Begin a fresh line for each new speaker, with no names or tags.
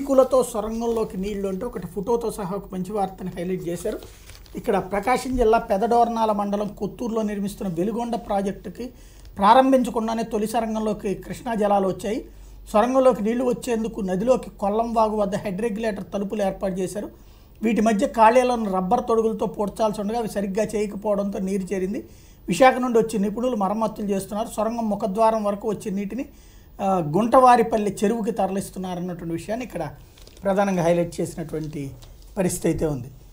చినుకులతో సొరంగంలోకి నీళ్లు అంటే ఒకటి ఫోటోతో సహా ఒక మంచి వార్తని హైలైట్ చేశారు ఇక్కడ ప్రకాశం జిల్లా పెదడోర్నాల మండలం కొత్తూరులో నిర్మిస్తున్న వెలుగొండ ప్రాజెక్టుకి ప్రారంభించకుండానే తొలి సొరంగంలోకి కృష్ణా జలాలు వచ్చాయి సొరంగంలోకి నీళ్లు వచ్చేందుకు నదిలోకి కొల్లం వాగు వద్ద హెడ్ రెగ్యులేటర్ తలుపులు ఏర్పాటు చేశారు వీటి మధ్య ఖాళీలను రబ్బర్ తొడుగులతో పూడ్చాల్సి ఉండగా అవి సరిగ్గా చేయకపోవడంతో నీరు చేరింది విశాఖ నుండి వచ్చే నిపుణులు మరమ్మతులు చేస్తున్నారు సొరంగం ముఖద్వారం వరకు వచ్చే నీటిని ఆ, గుంటవారిపల్లి చెరువుకి తరలిస్తున్నారన్నటువంటి విషయాన్ని ఇక్కడ ప్రధానంగా హైలైట్ చేసినటువంటి పరిస్థితి అయితే ఉంది